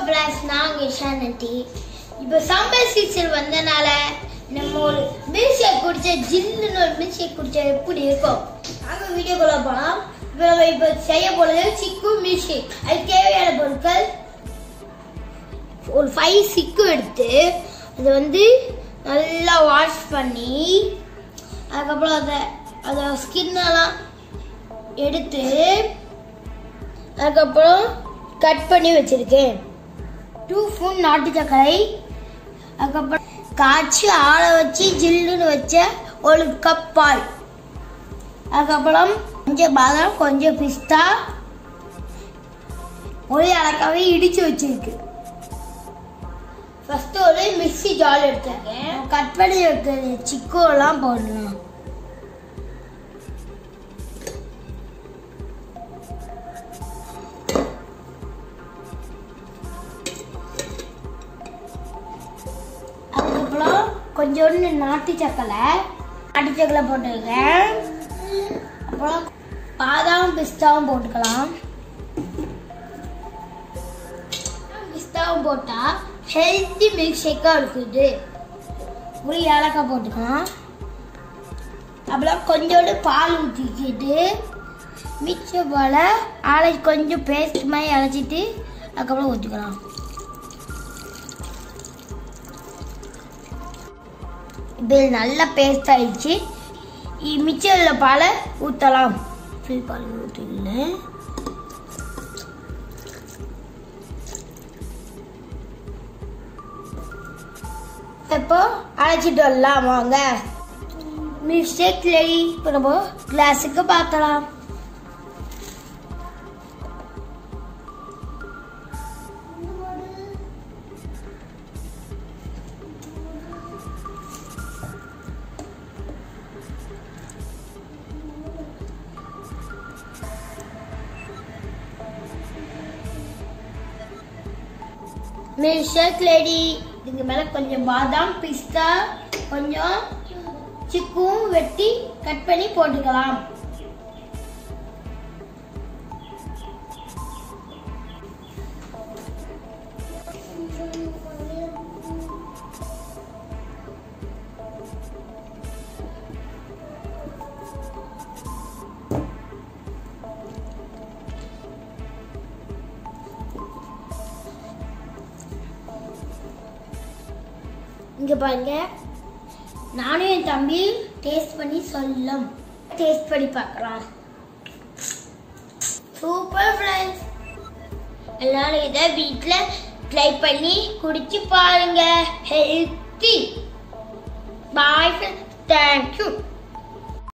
பிளாஸ் நாங்க இஷானட்டி இப்போ summer season வந்தனால நம்ம ஒரு மில்க் ஷேக் குடிச்ச ஜில்லுன்னு ஒரு மில்க் ஷேக் குடிச்சா எப்படி இருக்கும் நாங்க வீடியோக்குள்ள போலாம் இப்போ நம்ம இப்போ செய்ய போறது சிக்கு மில்க் ஷேக் அதுக்கு தேவையான பொருட்கள் ஒரு ஃபைவ் சிக்கு எடுத்து அதை வந்து நல்லா வாஷ் பண்ணி அதுக்கப்புறம் அதை அதை ஸ்கின்னெல்லாம் எடுத்து அதுக்கப்புறம் கட் பண்ணி வச்சிருக்கேன் டூ ஸ்பூன் நாட்டு சர்க்கரை அதுக்கப்புறம் காய்ச்சி ஆற வச்சு ஜில்லுன்னு வச்ச ஒரு கப் பால் அதுக்கப்புறம் கொஞ்சம் பாதாம் கொஞ்சம் பிஸ்தா ஒரு அலக்காவே இடிச்சு வச்சிருக்கு ஃபர்ஸ்ட் ஒரு மிக்ஸி ஜார் எடுத்துருக்கேன் கட் பண்ணி வைக்கிறது சிக்கோலாம் போடணும் அதுக்கப்புறம் கொஞ்சோண்டு நாட்டு சக்கரை நாட்டு சக்கரை போட்டுருக்கேன் அப்புறம் பாதாம் பிஸ்தாவும் போட்டுக்கலாம் பிஸ்தாவும் போட்டா ஹெல்த்தி மில்க் ஷேக்காக இருக்குது ஒரு ஏலக்காய் போட்டுக்கலாம் அப்புறம் கொஞ்சோண்டு பால் ஊற்றிக்கிட்டு மிச்ச போல் அரை கொஞ்சம் பேஸ்ட் மாதிரி அரைச்சிட்டு அதுக்கப்புறம் ஊற்றிக்கலாம் இப்போ இது நல்லா பேஸ்ட் ஆயிடுச்சு இ- மிச்சம் உள்ள பாலை ஊற்றலாம் ஃபில் பால் ஊற்றிடல இப்போ அழைச்சிட்டு வரலாம் வாங்க மிஸ்டேக் ரெடி இப்போ நம்ம கிளாஸுக்கு பார்த்தலாம் மில்க் லேடி இதுக்கு மேல கொஞ்சம் பாதாம் பிஸ்தா கொஞ்சம் சிக்கும் வெட்டி கட் பண்ணி போட்டுக்கலாம் இங்க பாருங்க நானும் என் தம்பி டேஸ்ட் பண்ணி சொல்லும் டேஸ்ட் பண்ணி பார்க்கலாம் சூப்பர் ஃப்ரெண்ட்ஸ் எல்லாரும் இதை வீட்டில் ட்ரை பண்ணி குடிச்சு பாருங்க ஹெல்த்தி பாய் தேங்க்யூ